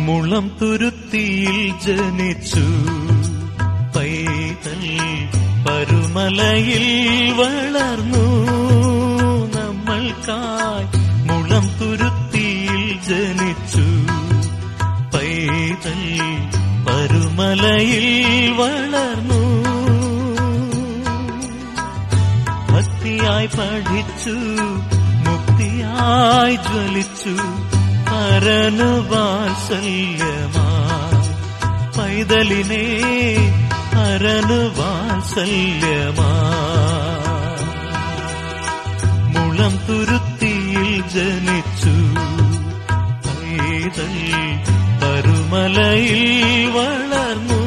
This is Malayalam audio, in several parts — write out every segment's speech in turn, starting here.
മുളം തുരുത്തിയിൽ ജനിച്ചു പൈതൽ പരുമലയിൽ വളർന്നു നമ്മൾക്കായി മുളം തുരുത്തിയിൽ ജനിച്ചു പൈതൽ പരുമലയിൽ വളർന്നു ഭക്തിയായി പഠിച്ചു മുക്തിയായി ജ്വലിച്ചു പരനു വാത്സല്യമായി പൈതലിനെ പരനു വാത്സല്യമായി മുളം തുരുത്തിയിൽ ജനിച്ചു പൈതൽ പരുമലയിൽ വളർന്നു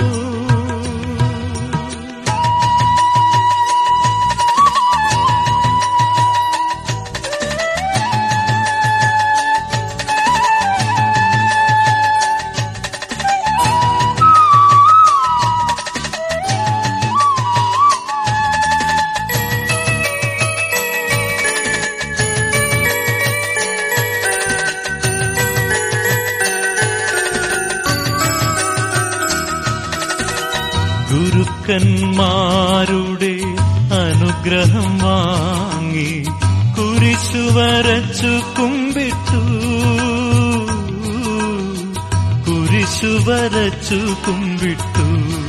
ഗുരുക്കന്മാരുടെ അനുഗ്രഹം വാങ്ങി കുരിശു വരച്ചു കുമ്പിട്ടു കുരിശു വരച്ചു കുമ്പിട്ടു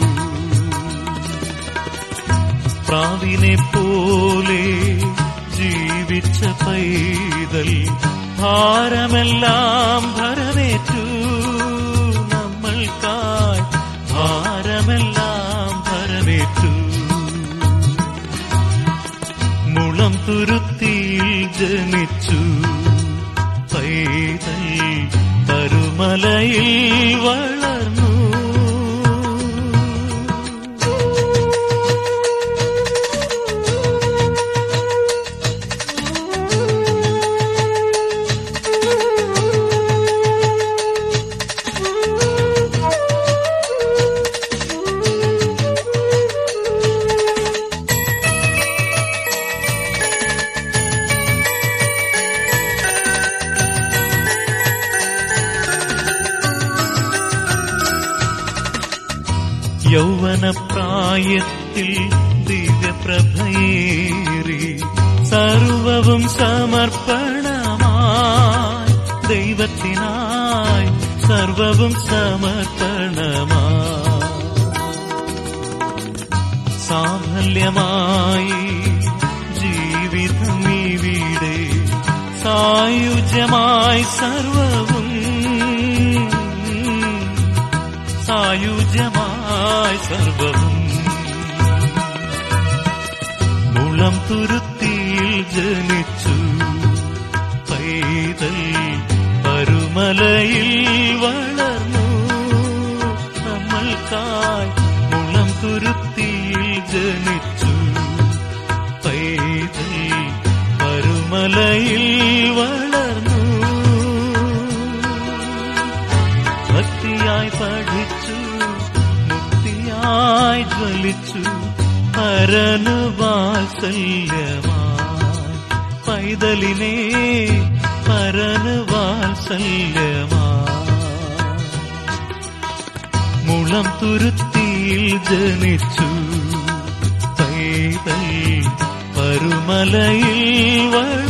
പ്രാവിനെ പോലെ ജീവിച്ച പൈതൽ ഭാരമെല്ലാം ഭരമേറ്റു നമ്മൾക്കായി ഭാരമെല്ലാം ഭരമേറ്റു മുളം തുരുത്തിയിൽ ജനിച്ചു പൈതൽ പരുമലയിൽ വളർന്നു യൗവനപ്രായത്തിൽ ദിവ്യപ്രഭയേറി സർവവും സമർപ്പണമായി ദൈവത്തിനായി സർവവും സമർപ്പണമായി സാഫല്യമായി ജീവിതം ഇവിടെ സായുജ്യമായി സർവവും സായുജ്യമായി സർവവും മുളം തുരുത്തിയിൽ ജനിച്ചു പൈതൽ പരുമലയിൽ വളർന്നു നമ്മൾക്കായി മുളം തുരുത്തിയിൽ ജനിച്ചു പൈതൽ പരുമലയിൽ വളർന്നു ഭക്തിയായി പഠിച്ചു മുക്തിയായി ജ്വലിച്ചു പരനു വാത്സല്യമായി പൈതലിനെ പരനു വാത്സല്യമായി മുളം തുരുത്തിയിൽ ജനിച്ചു പൈതൽ പരുമലയിൽ വള